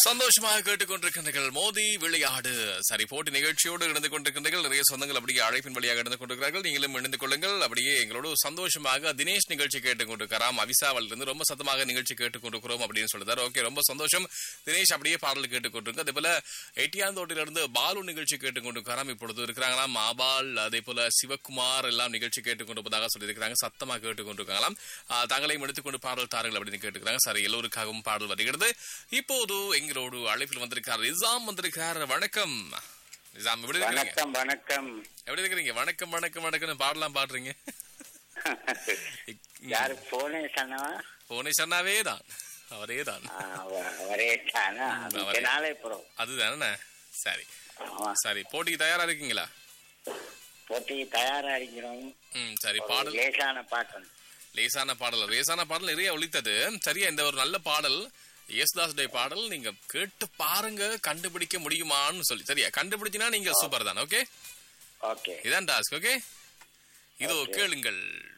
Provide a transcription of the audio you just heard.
சந்தோஷமாக கேட்டுக்கொண்டிருக்கின்றீர்கள் மோதி விளையாடு சரி போட்டி நிகழ்ச்சியோடு இணைந்து கொண்டிருக்கின்றீர்கள் நிறைய சொந்தங்கள் அப்படியே அழைப்பின் வழியாக இணைந்து கொண்டிருக்கிறார்கள் நீங்களும் இணைந்து கொள்ளுங்கள் அப்படியே எங்களோடு சந்தோஷமாக தினேஷ் நிகழ்ச்சி கேட்டுக்கொண்டிருக்கிறாம் அவிசாவல் இருந்து ரொம்ப சத்தமாக நிகழ்ச்சி கேட்டுக்கொண்டிருக்கிறோம் அப்படின்னு சொல்லுதார் ஓகே ரொம்ப சந்தோஷம் தினேஷ் அப்படியே பாடல் கேட்டுக்கொண்டிருங்க அதே போல எட்டியாந்தோட்டிலிருந்து பாலு நிகழ்ச்சி கேட்டுக்கொண்டிருக்கிறாம் இப்பொழுது இருக்கிறாங்களாம் ஆபால் அதே போல சிவகுமார் எல்லாம் நிகழ்ச்சி கேட்டுக்கொண்டிருப்பதாக சொல்லியிருக்கிறாங்க சத்தமாக கேட்டுக்கொண்டிருக்காங்களாம் ஆஹ், தங்களையும் எடுத்துக்கொண்டு பாடல் தாருங்கள் அப்படின்னு கேட்டுக்கிறாங்க சரி எல்லோருக்காகவும் பாடல் வருகிறது இப்போது எங்களோடு அழைப்பில் வந்திருக்கார் நிசாம் வந்திருக்கார் வணக்கம் நிசாம் எப்படி இருக்கிறீங்க வணக்கம் வணக்கம் எப்படி இருக்கிறீங்க வணக்கம் வணக்கம் வணக்கம்னு பாடலாம் பாடுறீங்க யாரு போனே சொன்னவா போனே சொன்னாவே தான் அவரே தான் அவரே தானா அவரே. மிக்க நாளே அப்புறம் அதுதானே சரி ஆமா சரி போட்டிக்கு தயாரா இருக்கீங்களா போட்டிக்கு தயாரா இருக்கிறோம் ம் சரி ஒரு பாடல் லேசான பாட்டம் லேசான பாடல் லேசான பாடல் நிறைய ஒலித்தது சரியா இந்த ஒரு நல்ல பாடல் யேசுதாஸ் டே பாடல் நீங்க கேட்டு பாருங்க கண்டுபிடிக்க முடியுமான்னு சொல்லி சரியா கண்டுபிடிச்சினா நீங்க சூப்பர் தான் ஓகே ஓகே இதான் டாஸ்க் ஓகே இதோ கேளுங்கள்